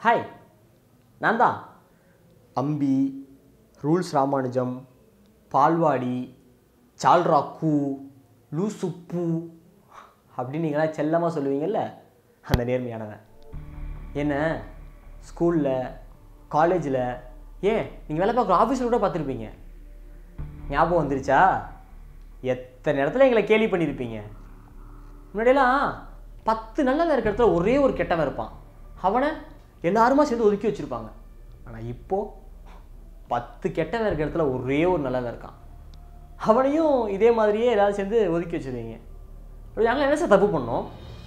hi நான் தான் அம்பி rules Ramanujam பால்வாடி சால்ராக்கு லூசுப்பு அப்படின்னு நீங்களாம் செல்லமாக சொல்லுவீங்கல்ல அந்த நேர்மையானவன் என்ன ஸ்கூலில் காலேஜில் ஏன் நீங்கள் வேலை பார்க்குற ஆஃபீஸில் கூட பார்த்துருப்பீங்க ஞாபகம் வந்துருச்சா எத்தனை இடத்துல எங்களை கேலி பண்ணியிருப்பீங்க முன்னாடியெல்லாம் பத்து நல்லவன் இருக்கிற இடத்துல ஒரே ஒரு கெட்டவன் இருப்பான் அவனை எல்லாருமா சேர்ந்து ஒதுக்கி வச்சுருப்பாங்க ஆனால் இப்போது பத்து கெட்டவன் இருக்கிற இடத்துல ஒரே ஒரு நல்லவன் இருக்கான் அவனையும் இதே மாதிரியே ஏதாவது சேர்ந்து ஒதுக்கி வச்சுருவீங்க அப்படி நாங்கள் என்ன சார் தப்பு பண்ணோம்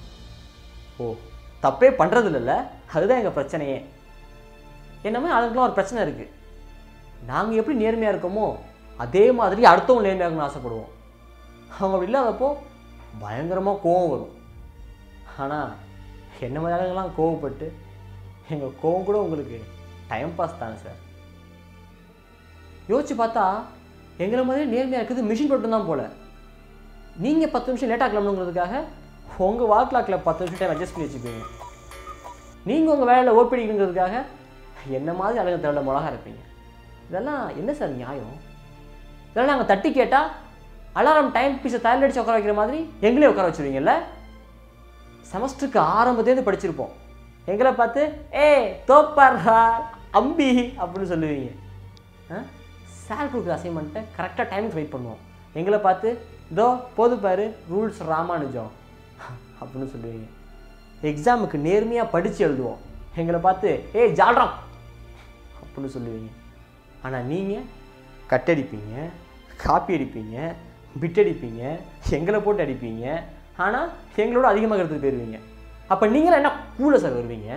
ஓ தப்பே பண்ணுறது இல்லைல்ல அதுதான் எங்கள் பிரச்சனையே என்னமே அதுக்கெல்லாம் ஒரு பிரச்சனை இருக்குது நாங்கள் எப்படி நேர்மையாக இருக்கோமோ அதே மாதிரி அடுத்தவங்க நேர்மையாக இருக்கணும்னு ஆசைப்படுவோம் அவங்க அப்படி இல்லாதப்போ பயங்கரமாக கோவம் வரும் ஆனால் என்ன மாதிரி ஆளுங்கெல்லாம் கோவப்பட்டு எங்கள் கோவம் கூட உங்களுக்கு டைம் பாஸ் தானே சார் யோசிச்சு பார்த்தா எங்களை மாதிரி நேர்மையாக இருக்குது மிஷின் மட்டும்தான் போல நீங்கள் பத்து நிமிஷம் லேட்டாக கிளம்பணுங்கிறதுக்காக உங்கள் வால் கிளாக்கில் பத்து நிமிஷம் டைம் அட்ஜஸ்ட் பண்ணி வச்சுப்பீங்க நீங்கள் உங்கள் வேலையில் ஓப்பிடிக்கணுங்கிறதுக்காக என்ன மாதிரி அழகு தவிர மிளகா இருப்பீங்க இதெல்லாம் என்ன சார் நியாயம் இதெல்லாம் நாங்கள் தட்டி கேட்டால் அலாரம் டைம் பீஸை தயார் அடிச்சு உட்கார வைக்கிற மாதிரி எங்களே உட்கார வச்சுருவீங்கல்ல செமஸ்டருக்கு ஆரம்பத்துலேருந்து படிச்சிருப்போம் எங்களை பார்த்து ஏ தோப்பாடுறா அம்பி அப்படின்னு சொல்லுவீங்க சார் கொடுக்குற அசைன்மெண்ட்டை கரெக்டாக டைமுக்கு வெயிட் பண்ணுவோம் எங்களை பார்த்து இதோ போது பாரு ரூல்ஸ் ராமானுஜம் அப்படின்னு சொல்லுவீங்க எக்ஸாமுக்கு நேர்மையாக படித்து எழுதுவோம் எங்களை பார்த்து ஏய் ஜால்ராம் அப்படின்னு சொல்லுவீங்க ஆனால் நீங்கள் கட்டடிப்பீங்க காப்பி அடிப்பீங்க பிட் அடிப்பீங்க எங்களை போட்டு அடிப்பீங்க ஆனால் எங்களோட அதிகமாக எடுத்துகிட்டு போயிடுவீங்க அப்போ நீங்களும் என்ன கூட சார் வருவீங்க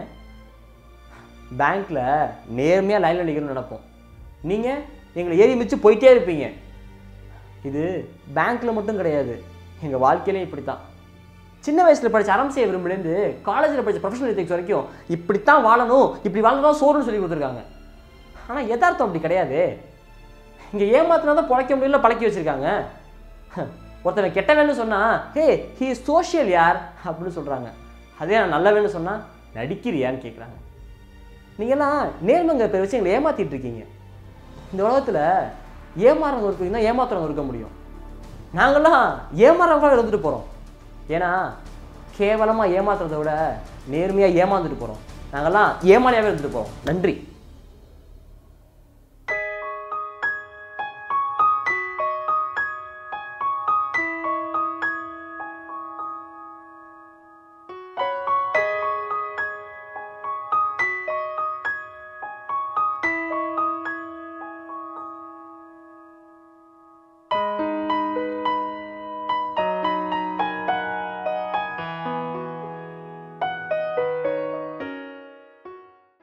பேங்க்கில் நேர்மையாக லைனில் நிற்கணும்னு நினைப்போம் நீங்கள் எங்களை ஏறி மிச்சு போயிட்டே இருப்பீங்க இது பேங்க்கில் மட்டும் கிடையாது எங்கள் வாழ்க்கையிலே இப்படி தான் சின்ன வயசில் படித்த அறம் செய்ய விரும்புலேருந்து காலேஜில் படித்த ப்ரொஃபஷனல் எத்திக்ஸ் வரைக்கும் இப்படித்தான் வாழணும் இப்படி வாழ்ந்ததான் சோறுன்னு சொல்லி கொடுத்துருக்காங்க ஆனால் யதார்த்தம் அப்படி கிடையாது இங்கே ஏமாத்தினா தான் பிழைக்க முடியல பழக்கி வச்சுருக்காங்க ஒருத்தவன் கெட்டவன்னு சொன்னால் ஹே ஹீ சோஷியல் யார் அப்படின்னு சொல்கிறாங்க அதே நான் நல்லவன்னு சொன்னால் நடிக்கிறியான்னு கேட்குறாங்க நீங்கள்லாம் நேர்மங்க பேர் வச்சு எங்களை ஏமாற்றிட்டு இருக்கீங்க இந்த உலகத்தில் ஏமாறவங்க இருக்கீங்க தான் ஏமாத்துறவங்க இருக்க முடியும் நாங்கள்லாம் ஏமாறவங்களாக இருந்துட்டு போகிறோம் ஏன்னா கேவலமாக ஏமாத்துறதை விட நேர்மையாக ஏமாந்துட்டு போகிறோம் நாங்கள்லாம் ஏமாளியாகவே இருந்துட்டு போகிறோம் நன்றி